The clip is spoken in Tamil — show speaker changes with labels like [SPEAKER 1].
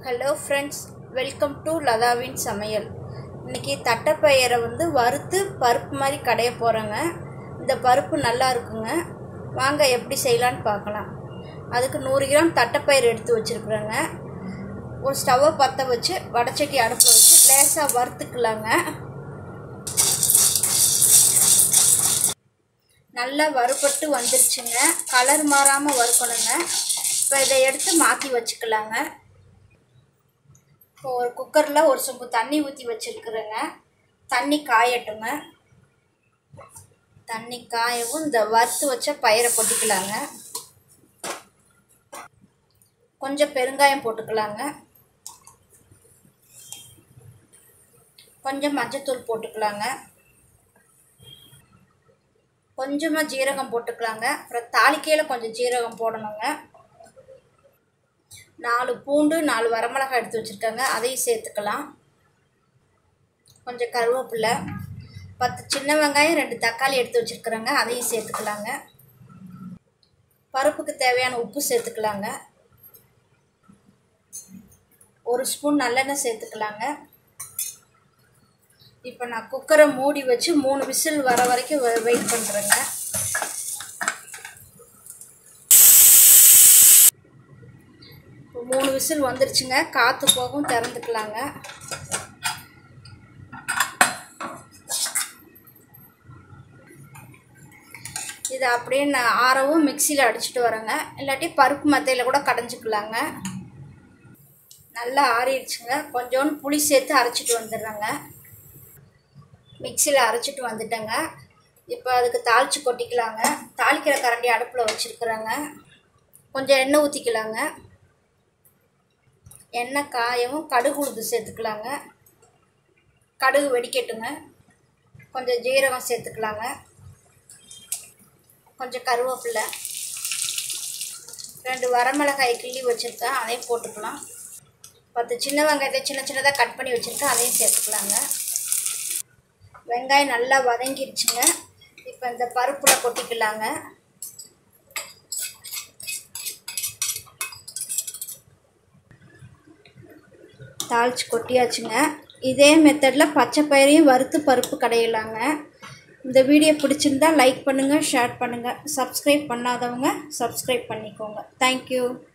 [SPEAKER 1] ஹலோ ஃப்ரெண்ட்ஸ் வெல்கம் டு லதாவின் சமையல் இன்றைக்கி தட்டைப்பயிரை வந்து வறுத்து பருப்பு மாதிரி கடைய போகிறேங்க இந்த பருப்பு நல்லா இருக்குங்க வாங்க எப்படி செய்யலான்னு பார்க்கலாம் அதுக்கு நூறு கிராம் தட்டைப்பயிறு எடுத்து வச்சுருக்குறேங்க ஒரு ஸ்டவ்வை பற்ற வச்சு வடச்சட்டி அடுப்பில் வச்சு லேசாக வறுத்துக்கலாங்க நல்லா வறுபட்டு வந்துருச்சுங்க கலர் மாறாமல் வறுக்கணுங்க இப்போ இதை எடுத்து மாற்றி வச்சுக்கலாங்க இப்போ ஒரு குக்கரில் ஒரு சொம்பு தண்ணி ஊற்றி வச்சுருக்குறேங்க தண்ணி காயட்டுங்க தண்ணி காயவும் இந்த வறுத்து வச்ச பயிரை கொட்டிக்கலாங்க கொஞ்சம் பெருங்காயம் போட்டுக்கலாங்க கொஞ்சம் மஞ்சத்தூள் போட்டுக்கலாங்க கொஞ்சமாக ஜீரகம் போட்டுக்கலாங்க அப்புறம் தாளிக்கையில் கொஞ்சம் ஜீரகம் போடணுங்க நாலு பூண்டு நாலு வரமிளகாய் எடுத்து வச்சுருக்காங்க அதையும் சேர்த்துக்கலாம் கொஞ்சம் கருவேப்பிலை பத்து சின்ன வெங்காயம் ரெண்டு தக்காளி எடுத்து வச்சுருக்குறேங்க அதையும் சேர்த்துக்கலாங்க பருப்புக்கு தேவையான உப்பு சேர்த்துக்கலாங்க ஒரு ஸ்பூன் நல்லெண்ணெய் சேர்த்துக்கலாங்க இப்போ நான் குக்கரை மூடி வச்சு மூணு விசில் வர வரைக்கும் வெயிட் பண்ணுறேங்க இப்போ மூணு விசில் வந்துருச்சுங்க காற்று போகும் திறந்துக்கலாங்க இதை அப்படியே நான் ஆறவும் மிக்சியில் அடிச்சுட்டு வரேங்க இல்லாட்டி பருப்பு மத்தையில் கூட கடைஞ்சிக்கலாங்க நல்லா ஆறிடுச்சுங்க கொஞ்சோண்டு புளி சேர்த்து அரைச்சிட்டு வந்துடுறேங்க மிக்சியில் அரைச்சிட்டு வந்துட்டேங்க இப்போ அதுக்கு தாளித்து கொட்டிக்கலாங்க தாளிக்கிற கரண்டி அடுப்பில் வச்சுருக்குறேங்க கொஞ்சம் எண்ணெய் ஊற்றிக்கலாங்க எண்ணெய் காயவும் கடுகு உளுந்து சேர்த்துக்கலாங்க கடுகு வெடிக்கட்டுங்க கொஞ்சம் ஜீரகம் சேர்த்துக்கலாங்க கொஞ்சம் கருவேப்பிலை ரெண்டு வரமிளகாய் கிள்ளி வச்சுருக்கேன் அதையும் போட்டுக்கலாம் பத்து சின்ன வெங்காயத்தை சின்ன சின்னதாக கட் பண்ணி வச்சுருக்கேன் அதையும் சேர்த்துக்கலாங்க வெங்காயம் நல்லா வதங்கிருச்சுங்க இப்போ இந்த பருப்பில் கொட்டிக்கலாங்க தாளித்து கொட்டியாச்சுங்க இதே மெத்தடில் பச்சை பயிரையும் வறுத்து பருப்பு கடையலாங்க இந்த வீடியோ பிடிச்சிருந்தா லைக் பண்ணுங்கள் ஷேர் பண்ணுங்கள் சப்ஸ்கிரைப் பண்ணாதவங்க சப்ஸ்கிரைப் பண்ணிக்கோங்க தேங்க்யூ